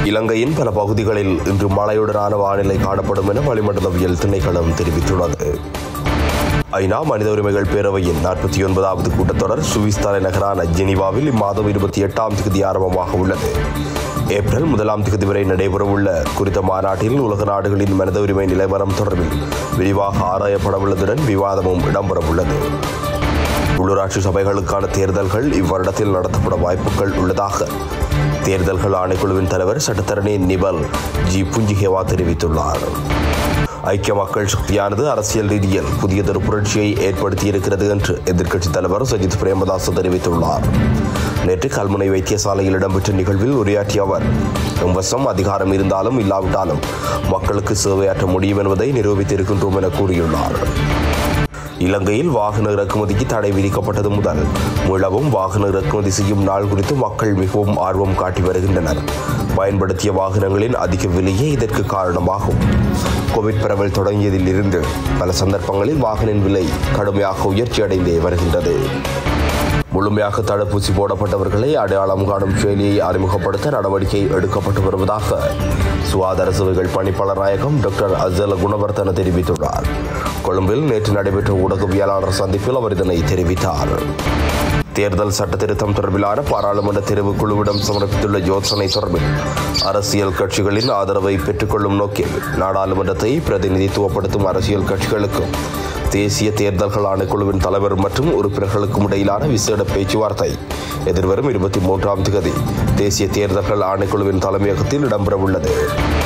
இலங்கையின் பல பகுதிகளில் இன்று மழையுடனான வானிலை காணப்படும் என வளிமண்டலவியல் திணைக்களம் தெரிவித்துள்ளது ஐநா மனித உரிமைகள் பேரவையின் நாற்பத்தி ஒன்பதாவது கூட்டத்தொடர் சுவிஸ் தலைநகரான ஜெனீவாவில் இம்மாதம் இருபத்தி எட்டாம் தேதி ஆரம்பமாக உள்ளது ஏப்ரல் முதலாம் தேதி வரை நடைபெறவுள்ள குறித்த மாநாட்டில் உலக நாடுகளின் மனித உரிமை நிலவரம் தொடர்பில் விரிவாக ஆராயப்படவுள்ளதுடன் விவாதமும் இடம்பெறவுள்ளது உள்ளூராட்சி சபைகளுக்கான தேர்தல்கள் இவ்வருடத்தில் நடத்தப்பட வாய்ப்புகள் உள்ளதாக தேர்தல்கள் ஆணைக்குழுவின் தலைவர் சட்டத்தரணி நிபல் ஜி புஞ்சிகேவா தெரிவித்துள்ளார் ஐக்கிய மக்கள் சக்தியானது அரசியல் ரீதியில் புதியதொரு புரட்சியை ஏற்படுத்தியிருக்கிறது என்று எதிர்க்கட்சித் தலைவர் சஜித் பிரேமதாஸ் தெரிவித்துள்ளார் நேற்று கல்முனை வைத்தியசாலையில் இடம்பெற்ற நிகழ்வில் உரையாற்றிய அவர் எம் வசம் அதிகாரம் இருந்தாலும் இல்லாவிட்டாலும் மக்களுக்கு சேவையாற்ற முடியும் என்பதை நிரூபித்திருக்கின்றோம் என கூறியுள்ளார் இலங்கையில் வாகன இறக்குமதிக்கு தடை விதிக்கப்பட்டது முதல் மீளவும் வாகன இறக்குமதி செய்யும் நாள் குறித்து மக்கள் மிகவும் ஆர்வம் காட்டி வருகின்றனர் பயன்படுத்திய வாகனங்களின் அதிக விலையே இதற்கு காரணமாகும் கோவிட் பரவல் தொடங்கியதில் இருந்து பல சந்தர்ப்பங்களில் வாகனின் விலை கடுமையாக உயர்ச்சியடைந்தே வருகின்றது முழுமையாக தடுப்பூசி போடப்பட்டவர்களை அடையாளம் காணும் செயலியை அறிமுகப்படுத்த நடவடிக்கை எடுக்கப்பட்டு வருவதாக சுகாதார சேவைகள் பணிப்பாளர் நாயகம் டாக்டர் அசல குணவர்தன தெரிவித்துள்ளார் கொழும்பில் நேற்று நடைபெற்ற ஊடகவியலாளர் சந்திப்பில் அவர் இதனை தெரிவித்தார் தேர்தல் சட்ட திருத்தம் தொடர்பிலான பாராளுமன்ற தெரிவுக்குழுவிடம் சமர்ப்பித்துள்ள யோசனை தொடர்பில் அரசியல் கட்சிகளின் ஆதரவை பெற்றுக்கொள்ளும் நோக்கில் நாடாளுமன்றத்தை பிரதிநிதித்துவப்படுத்தும் அரசியல் கட்சிகளுக்கும் தேசிய தேர்தல்கள் ஆணைக்குழுவின் தலைவர் மற்றும் உறுப்பினர்களுக்கும் இடையிலான விசேட பேச்சுவார்த்தை எதிர்வரும் இருபத்தி மூன்றாம் தேதி தேசிய தேர்தல்கள் ஆணைக்குழுவின் தலைமையகத்தில் இடம்பெறவுள்ளது